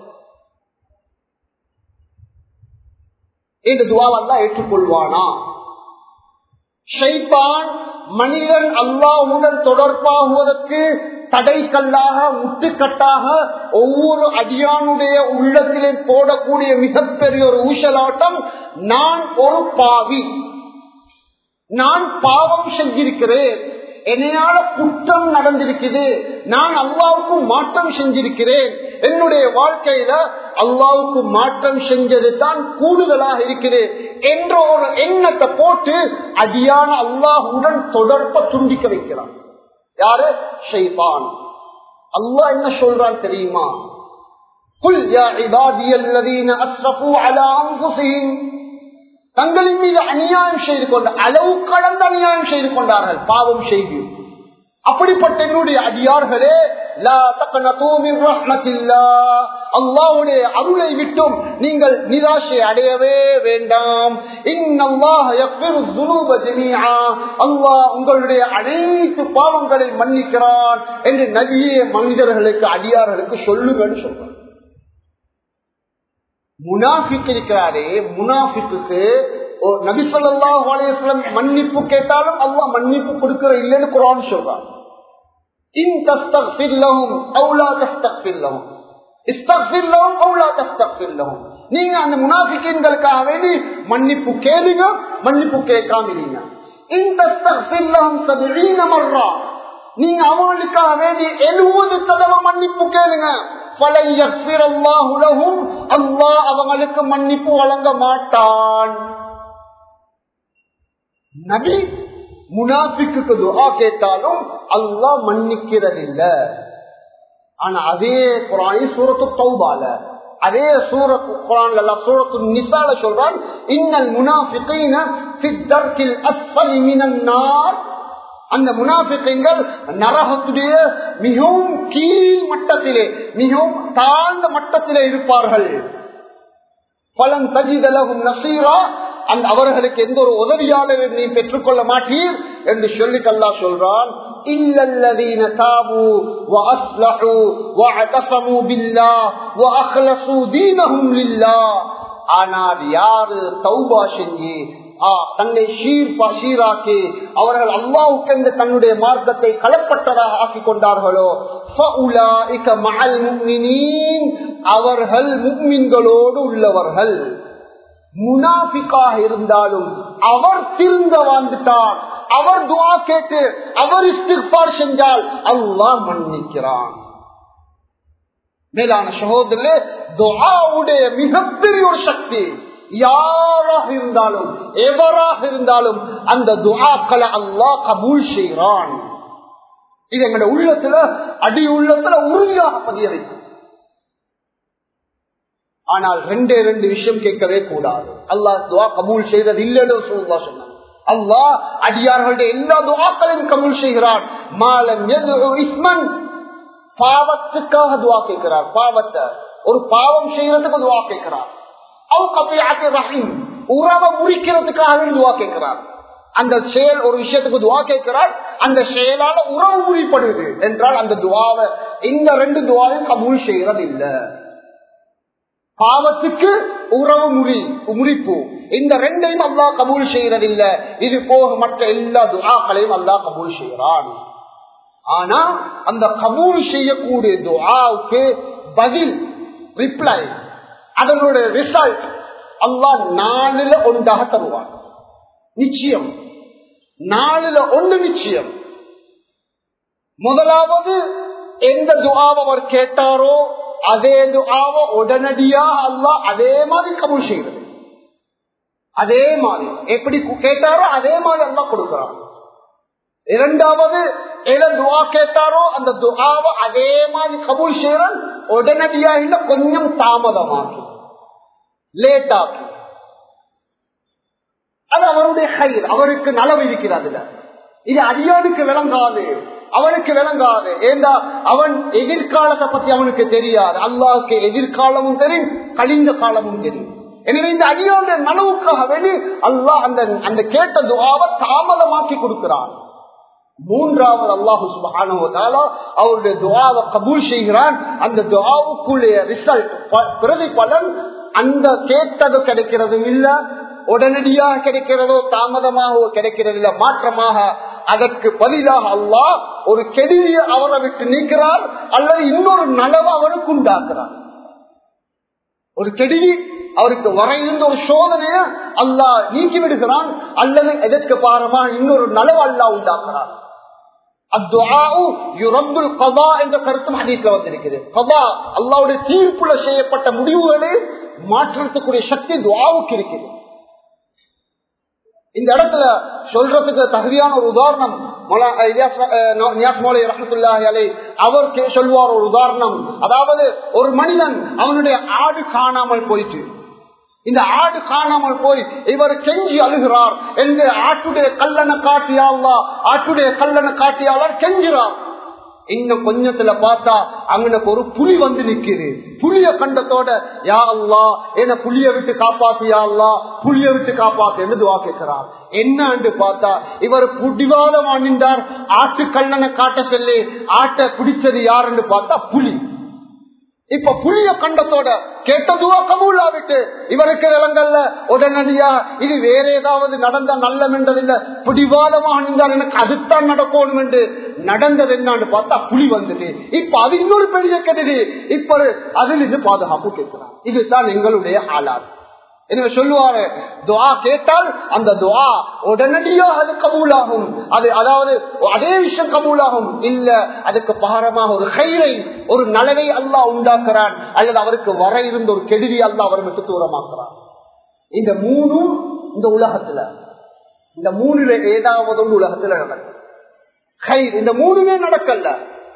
இந்த துவாவெல்லாம் ஏற்றுக்கொள்வானா ஷைபான் மனிதன் அல்லாவுடன் தொடர்பாகுவதற்கு தடைக்கல்லாக முட்டுக்கட்டாக ஒவ்வொரு அடியானுடைய உள்ளத்திலே போடக்கூடிய மிகப்பெரிய ஒரு ஊசலாட்டம் நான் ஒரு பாவி நான் பாவம் செஞ்சிருக்கிறேன் என்னையால குற்றம் நடந்திருக்குது நான் அல்லாவுக்கு மாற்றம் செஞ்சிருக்கிறேன் என்னுடைய வாழ்க்கையில அல்லாவுக்கு மாற்றம் செஞ்சது தான் கூடுதலாக இருக்குது என்ற ஒரு எண்ணத்தை போட்டு அடியான அல்லாஹுடன் தொடர்ப துண்டிக்க வைக்கிறான் யாரு ஷைபான் அல்லாஹ் என்ன சொல்றான் தெரியுமா قل يا عبادي الذين اسرفوا على انفسهم தங்களின் மீது அநியாயம் செய்து கொண்ட அளவு கடந்த அநியாயம் செய்து கொண்டார்கள் பாவம் செய்து அப்படிப்பட்ட என்னுடைய அடியார்களே அல்லாவுடைய அருளை விட்டும் நீங்கள் நிராசை அடையவே வேண்டாம் அல்லாஹ் உங்களுடைய அனைத்து பாவங்களை மன்னிக்கிறான் என்று நபியே மனிதர்களுக்கு அடியார்களுக்கு சொல்லுங்கன்னு சொல்றான் முனாஃபிக் இருக்கிறாரே முனாஃபிக்கு நபி சொல்லாஹ் அலையம் மன்னிப்பு கேட்டாலும் அல்லா மன்னிப்பு கொடுக்கிற இல்லைன்னு குரான் சொல்றான் நீங்க அந்த முனாஃபிக்கின்களுக்காக வேண்டி மன்னிப்பு கேளுங்க மன்னிப்பு கேட்காம நீங்க அவங்களுக்காக வேண்டி எழுபது தடவை மன்னிப்பு கேளுங்க அல்லாஹ் அவங்களுக்கு மன்னிப்பு வழங்க மாட்டான் நபி முனாபிக்கு துவா கேட்டாலும் அல்லாஹ் மன்னிக்கிறதில்ல ஆனா அதே குரானி சூரத்து தௌபால அதே சூரத்து குரான்ல சூரத்து நிசால சொல்றான் இன்னல் முனாஃபிகீன ஃபித்தர்கில் அஸ்ஃபலி மினன் நார் அந்த முனாபிக்கங்கள் நரகத்துடைய மிகவும் கீழ் மட்டத்திலே மிகவும் தாழ்ந்த மட்டத்திலே இருப்பார்கள் பலன் தஜிதலகும் நசீரா அந்த அவர்களுக்கு எந்த ஒரு உதவியாளரை நீ பெற்றுக்கொள்ள மாட்டீர் என்று சொல்லி கல்லா சொல்றான் இல்லல்லதீன தாபு وأصلحوا واعتصموا بالله وأخلصوا دينهم لله ஆனால் யாரு தௌபா செஞ்சு தன்னை சீர்பா சீராக்கி அவர்கள் அல்லாவுக்கு என்று தன்னுடைய மார்க்கத்தை களப்பட்டதாக ஆக்கிக் கொண்டார்களோ அவர்கள் முக்மின்களோடு உள்ளவர்கள் முனாபிக்காக இருந்தாலும் அவர் திருந்த வாழ்ந்துட்டார் அவர் துவா கேட்டு அவர் இஸ்திஃபார் செஞ்சால் அல்லாஹ் மன்னிக்கிறான் மேலான சகோதரே துவாவுடைய மிகப்பெரிய ஒரு சக்தி யாராக இருந்தாலும் எவராக இருந்தாலும் அந்த துவாக்களை அல்லாஹ் கபூல் செய்கிறான் இது எங்களுடைய உள்ளத்துல அடி உள்ளத்துல உறுதியாக பதிய வைக்கும் ஆனால் ரெண்டே ரெண்டு விஷயம் கேட்கவே கூடாது அல்லாஹ் துவா கபூல் செய்தது இல்லைன்னு சொல்லுவா சொன்னாங்க அல்லாஹ் அடியார்களுடைய எல்லா துவாக்களையும் கபூல் செய்கிறான் மாலம் இஸ்மன் பாவத்துக்காக துவா கேட்கிறார் பாவத்தை ஒரு பாவம் செய்யறதுக்கு துவா கேட்கிறார் உறவை முறிக்கிறதுக்காக துவா கேட்கிறார் அந்த செயல் ஒரு விஷயத்துக்கு துவா கேட்கிறார் அந்த செயலால உறவு முறிப்படுது என்றால் அந்த துவாவை இந்த ரெண்டு துவாவையும் கபூல் செய்யறது இல்ல பாவத்துக்கு உறவு முறி முறிப்பு இந்த ரெண்டையும் அல்லா கபூல் செய்யறதில்ல இது போக மற்ற எல்லா துவாக்களையும் அல்லா கபூல் செய்யறான் ஆனா அந்த கபூல் செய்யக்கூடிய துவாவுக்கு பதில் ரிப்ளை அதனுடைய ரிசல்ட் அல்லாஹ் நாலுல ஒன்றாக தருவான் நிச்சயம் நாலுல ஒன்று நிச்சயம் முதலாவது எந்த துவாவை அவர் கேட்டாரோ அதே துவாவை உடனடியாக அல்லாஹ் அதே மாதிரி கபூல் செய்கிறது அதே மாதிரி எப்படி கேட்டாரோ அதே மாதிரி அல்லாஹ் கொடுக்கிறான் இரண்டாவது எதை துவா கேட்டாரோ அந்த துவாவை அதே மாதிரி கபூல் செய்யறன் உடனடியாக இல்ல கொஞ்சம் தாமதமாக்கி லேட் ஆக்கி அது அவருடைய கயிறு அவருக்கு நலவு இருக்கிறது இது அடியானுக்கு விளங்காது அவனுக்கு விளங்காது ஏண்டா அவன் எதிர்காலத்தை பத்தி அவனுக்கு தெரியாது அல்லாவுக்கு எதிர்காலமும் தெரியும் கழிந்த காலமும் தெரியும் எனவே இந்த அடியோட நனவுக்காக வேண்டி அல்லாஹ் அந்த அந்த கேட்ட துவாவை தாமதமாக்கி கொடுக்கிறான் மூன்றாவது அல்லாஹு சுபானுவதாலா அவருடைய துவாவை கபூல் செய்கிறான் அந்த துவாவுக்குள்ளே ரிசல்ட் பிரதி பலன் அந்த கேட்டது கிடைக்கிறதும் இல்ல உடனடியாக கிடைக்கிறதோ தாமதமாக கிடைக்கிறது இல்ல மாற்றமாக அதற்கு பதிலாக அல்லாஹ் ஒரு கெடியை அவரை விட்டு நீக்கிறார் அல்லது இன்னொரு நலவை அவருக்கு உண்டாக்குறார் ஒரு கெடி அவருக்கு வரையிருந்த ஒரு சோதனைய அல்லாஹ் நீக்கி விடுகிறான் அல்லது எதற்கு பாரமா இன்னொரு நலவு அல்லாஹ் உண்டாக்குறான் என்ற கருத்தும் ஹதீஸ்ல வந்திருக்குது கதா அல்லாவுடைய தீர்ப்புல செய்யப்பட்ட முடிவுகளே மாற்றத்துக்குரிய சக்தி துவாவுக்கு இருக்குது இந்த இடத்துல சொல்றதுக்கு தகுதியான ஒரு உதாரணம் அவர் சொல்வார் ஒரு உதாரணம் அதாவது ஒரு மனிதன் அவனுடைய ஆடு காணாமல் போயிட்டு இந்த ஆடு காணாமல் போய் இவர் கெஞ்சி அழுகிறார் என்று ஆட்டுடைய கல்லணை காட்டியாளா ஆட்டுடைய கல்லணை காட்டியாளர் கெஞ்சுறார் இன்னும் கொஞ்சத்துல பார்த்தா அங்கனுக்கு ஒரு புலி வந்து நிக்குது புலிய கண்டத்தோட யா அல்லா என்ன புலிய விட்டு காப்பாத்தியா அல்லா புலிய விட்டு காப்பாத்து என்று துவா கேட்கிறார் என்ன பார்த்தா இவர் புடிவாதம் அணிந்தார் ஆட்டு கல்லனை காட்ட சொல்லி ஆட்டை பிடிச்சது யாருன்னு பார்த்தா புலி இப்ப புளிய கண்டத்தோட கேட்டதுவா கபூலாவிட்டு இவருக்கு விலங்கல்ல உடனடியா இது வேற ஏதாவது நடந்த நல்ல மென்றதில்ல பிடிவாதமா அணிந்தால் எனக்கு அதுதான் நடக்கணும் என்று நடந்தது என்னான்னு பார்த்தா புலி வந்தது இப்ப அது இன்னொரு பெரிய கெடுது இப்ப அதில் இது பாதுகாப்பு கேட்கிறார் இதுதான் எங்களுடைய ஆளாது எனவே சொல்லுவாரு துவா கேட்டால் அந்த துவா உடனடியாக அது கபூலாகும் அது அதாவது அதே விஷயம் கபூலாகும் இல்ல அதுக்கு பாரமாக ஒரு கயிறை ஒரு நலவை அல்லா உண்டாக்குறான் அல்லது அவருக்கு வர இருந்த ஒரு கெடுதி அல்லா அவர் விட்டு தூரமாக்குறான் இந்த மூணும் இந்த உலகத்துல இந்த மூணுல ஏதாவது ஒன்று உலகத்துல நடக்கும் கயிறு இந்த மூணுமே நடக்கல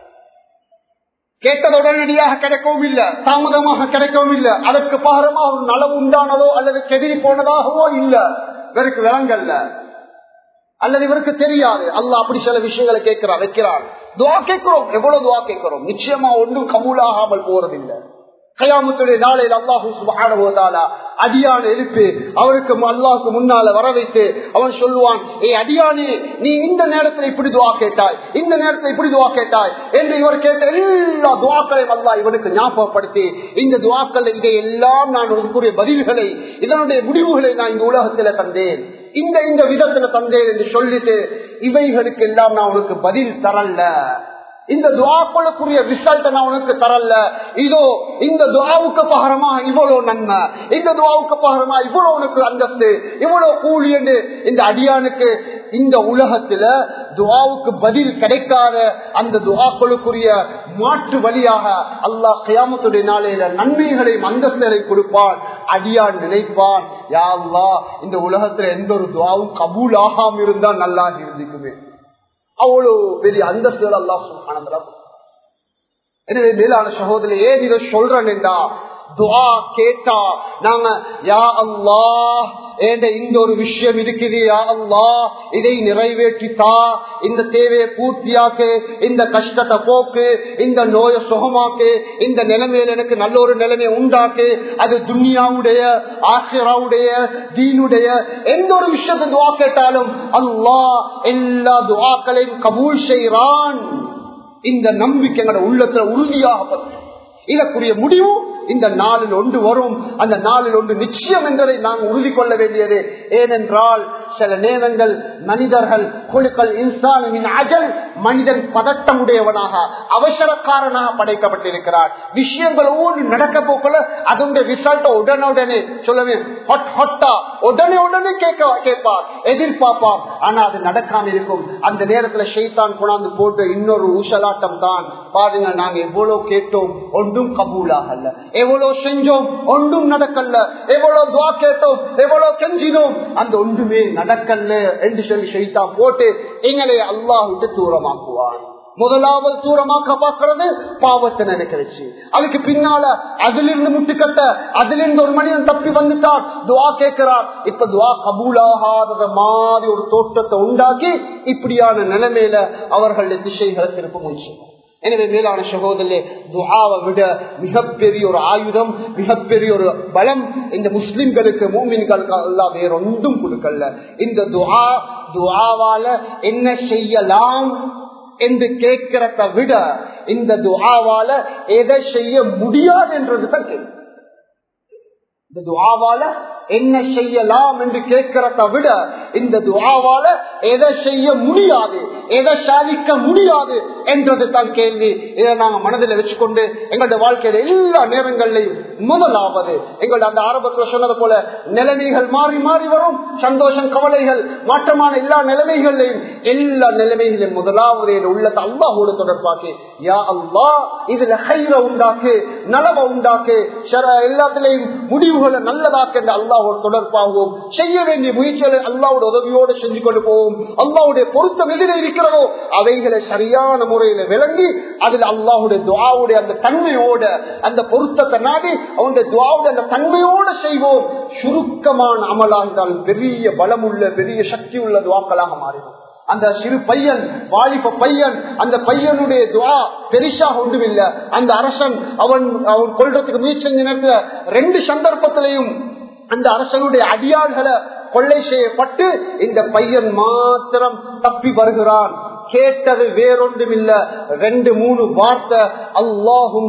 கேட்டது உடனடியாக கிடைக்கவும் இல்லை தாமதமாக கிடைக்கவும் இல்லை அதற்கு பாரமாக ஒரு நலவு உண்டானதோ அல்லது கெதிரி போனதாகவோ இல்ல இவருக்கு விலங்கல்ல அல்லது இவருக்கு தெரியாது அல்ல அப்படி சில விஷயங்களை கேட்கிறார் வைக்கிறார் துவா கேட்கிறோம் எவ்வளவு துவா கேட்கிறோம் நிச்சயமா ஒன்றும் கபூலாகாமல் போறதில்லை கயாமத்துடைய நாளையில் அல்லாஹூ சுபான அடியான எழுப்பு அவருக்கு அல்லாஹுக்கு முன்னால வர வைத்து அவன் சொல்லுவான் ஏ அடியானே நீ இந்த நேரத்தில் இப்படி துவா கேட்டாய் இந்த நேரத்தில் இப்படி துவா கேட்டாய் என்று இவர் கேட்ட எல்லா துவாக்களையும் அல்லா இவனுக்கு ஞாபகப்படுத்தி இந்த துவாக்கள் இதை எல்லாம் நான் உனக்குரிய பதில்களை இதனுடைய முடிவுகளை நான் இந்த உலகத்துல தந்தேன் இந்த இந்த விதத்துல தந்தேன் என்று சொல்லிட்டு இவைகளுக்கு எல்லாம் நான் உனக்கு பதில் தரல இந்த துவாக்களுக்குரிய ரிசல்ட் நான் உனக்கு தரல இதோ இந்த துவாவுக்கு பகரமா இவ்வளவு நன்மை இந்த துவாவுக்கு பகரமா இவ்வளவு உனக்கு அந்தஸ்து இவ்வளவு கூலி என்று இந்த அடியானுக்கு இந்த உலகத்துல துவாவுக்கு பதில் கிடைக்காத அந்த துவாக்களுக்குரிய மாற்று வழியாக அல்லாஹ் கயாமத்துடைய நாளையில நன்மைகளையும் அந்தஸ்துகளையும் கொடுப்பான் அடியான் நினைப்பான் யா அல்லாஹ் இந்த உலகத்துல எந்த ஒரு துவாவும் கபூல் ஆகாம இருந்தா நல்லா இருந்துக்குமே அவ்வளவு பெரிய அந்தஸ்துகள் அல்லா சுல்தானதுல எனவே மேலான சகோதரி ஏன் இதை சொல்றேன் என்றா துவா கேட்டா நாங்க யா அல்லா என்ற இந்த ஒரு விஷயம் இருக்குது யா அல்லா இதை நிறைவேற்றித்தா இந்த தேவையை பூர்த்தியாக்கு இந்த கஷ்டத்தை போக்கு இந்த நோயை சுகமாக்கு இந்த நிலைமையில எனக்கு நல்ல ஒரு நிலைமை உண்டாக்கு அது துன்யாவுடைய ஆசிராவுடைய தீனுடைய எந்த ஒரு விஷயத்தை துவா கேட்டாலும் அல்லாஹ் எல்லா துவாக்களையும் கபூல் செய்கிறான் இந்த நம்பிக்கை எங்களோட உள்ளத்துல உறுதியாக பற்றி இதற்குரிய முடிவு இந்த நாளில் ஒன்று வரும் அந்த நாளில் ஒன்று நிச்சயம் என்பதை நாம் உறுதி கொள்ள வேண்டியது ஏனென்றால் சில நேரங்கள் மனிதர்கள் குழுக்கள் இன்சானின் அஜல் மனிதன் பதட்டமுடையவனாக அவசரக்காரனாக படைக்கப்பட்டிருக்கிறார் விஷயங்கள் ஒவ்வொன்று நடக்க போக்கல அதனுடைய ரிசல்ட் உடனுடனே சொல்லவே ஹொட் ஹொட்டா உடனே உடனே கேட்க கேட்பார் எதிர்பார்ப்பார் ஆனா அது நடக்காம இருக்கும் அந்த நேரத்துல ஷெய்தான் கொண்டாந்து போட்டு இன்னொரு ஊசலாட்டம் தான் பாருங்க நாங்க எவ்வளவு கேட்டோம் ஒன்றும் கபூலாகல்ல எவ்வளவு செஞ்சோம் ஒன்றும் நடக்கல எவ்வளவு துவா கேட்டோம் எவ்வளவு கெஞ்சினோம் அந்த ஒன்றுமே நடக்கல என்று சொல்லி ஷெய்தான் போட்டு எங்களை அல்லாஹ் விட்டு தூரமாக்குவான் முதலாவது தூரமாக்க பார்க்கறது பாவத்தை நினைக்கிறச்சு அதுக்கு பின்னால அதிலிருந்து முட்டுக்கட்ட அதிலிருந்து ஒரு மனிதன் தப்பி வந்துட்டான் துவா கேட்கிறார் இப்ப துவா கபூலாகாத மாதிரி ஒரு தோற்றத்தை உண்டாக்கி இப்படியான நிலைமையில அவர்களுடைய திசைகளை திருப்ப முயற்சி எனவே மேலான சகோதரே துஹாவை விட மிகப்பெரிய ஒரு ஆயுதம் மிகப்பெரிய ஒரு பலம் இந்த முஸ்லிம்களுக்கு மூமின்களுக்கு எல்லாம் வேற ஒன்றும் கொடுக்கல இந்த துஹா துஹாவால என்ன செய்யலாம் என்று கேட்கிறத விட இந்த துஆவால எதை செய்ய முடியாது என்றது தான் கேள்வி இந்த துஆவால என்ன செய்யலாம் என்று கேட்கிறத விட இந்த துஆவால எதை செய்ய முடியாது எதை சாதிக்க முடியாது என்றது தான் கேள்வி இதை நாங்க மனதில் வச்சுக்கொண்டு எங்களுடைய வாழ்க்கையில எல்லா நேரங்களிலையும் முதலாவது எங்களுடைய அந்த ஆரம்பத்தில் சொன்னது போல நிலைமைகள் மாறி மாறி வரும் சந்தோஷம் கவலைகள் மாற்றமான எல்லா நிலைமைகளையும் எல்லா நிலைமைகளையும் முதலாவது என் உள்ளத்தை அல்லாஹோடு தொடர்பாக்கி யா அல்லா இதுல ஹைர உண்டாக்கு நலவை உண்டாக்கு எல்லாத்திலையும் முடிவுகளை நல்லதாக்கு என்று அல்லாஹோடு தொடர்பாகவும் செய்ய வேண்டிய முயற்சிகளை அல்லாவோட உதவியோடு செஞ்சு கொண்டு போவோம் அல்லாவுடைய பொருத்தம் எதிரே இருக்கிறதோ அவைகளை சரியான முறையில விளங்கி அதில் அல்லாஹுடைய துவாவுடைய அந்த தன்மையோட அந்த பொருத்தத்தை நாடி அவனுடைய துவாவுடைய அந்த தன்மையோட செய்வோம் சுருக்கமான அமலாக பெரிய பலமுள்ள பெரிய சக்தி உள்ள துவாக்களாக மாறிடும் அந்த சிறு பையன் வாலிப பையன் அந்த பையனுடைய துவா பெரிசாக ஒன்றுமில்லை அந்த அரசன் அவன் அவன் கொள்றதுக்கு முயற்சி செஞ்ச நேரத்துல ரெண்டு சந்தர்ப்பத்திலையும் அந்த அரசனுடைய அடியாள்களை கொள்ளை செய்யப்பட்டு இந்த பையன் மாத்திரம் தப்பி வருகிறான் கேட்டது வேறொன்றும் இல்ல ரெண்டு மூணு வார்த்தை அல்லாஹும்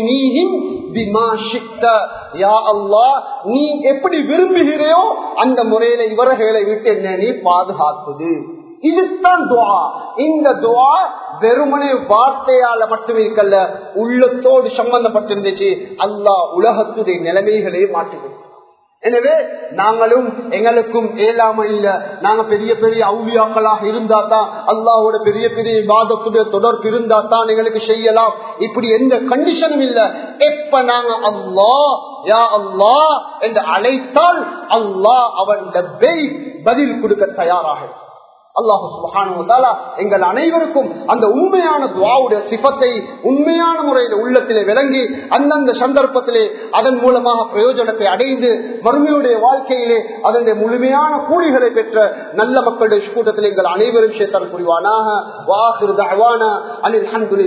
நீ எப்படி விரும்புகிறையோ அந்த முறையில இவர்களை விட்டு என்ன நீ பாதுகாப்பது இதுதான் துவா இந்த துவா வெறுமனே வார்த்தையால மட்டும் இருக்கல்ல உள்ளத்தோடு சம்பந்தப்பட்டிருந்துச்சு அல்லாஹ் உலகத்துடைய நிலைமைகளே மாற்றுகிறது எனவே நாங்களும் எங்களுக்கும் ஏலாம இல்ல நாங்க பெரிய பெரிய அவுளியாக்களாக இருந்தா தான் அல்லாவோட பெரிய பெரிய வாதத்துடைய தொடர்பு இருந்தா தான் எங்களுக்கு செய்யலாம் இப்படி எந்த கண்டிஷனும் இல்ல எப்ப நாங்க அல்லா யா அல்லா என்று அழைத்தால் அல்லாஹ் அவன் பதில் கொடுக்க தயாராக அல்லாஹு சுபஹானுவதாலா எங்கள் அனைவருக்கும் அந்த உண்மையான துவாவுடைய சிபத்தை உண்மையான முறையில் உள்ளத்திலே விளங்கி அந்தந்த சந்தர்ப்பத்திலே அதன் மூலமாக பிரயோஜனத்தை அடைந்து மறுமையுடைய வாழ்க்கையிலே அதனுடைய முழுமையான கூலிகளை பெற்ற நல்ல மக்களுடைய கூட்டத்தில் எங்கள் அனைவரும் சேர்த்தான் புரிவானாக வாசிறு அனில்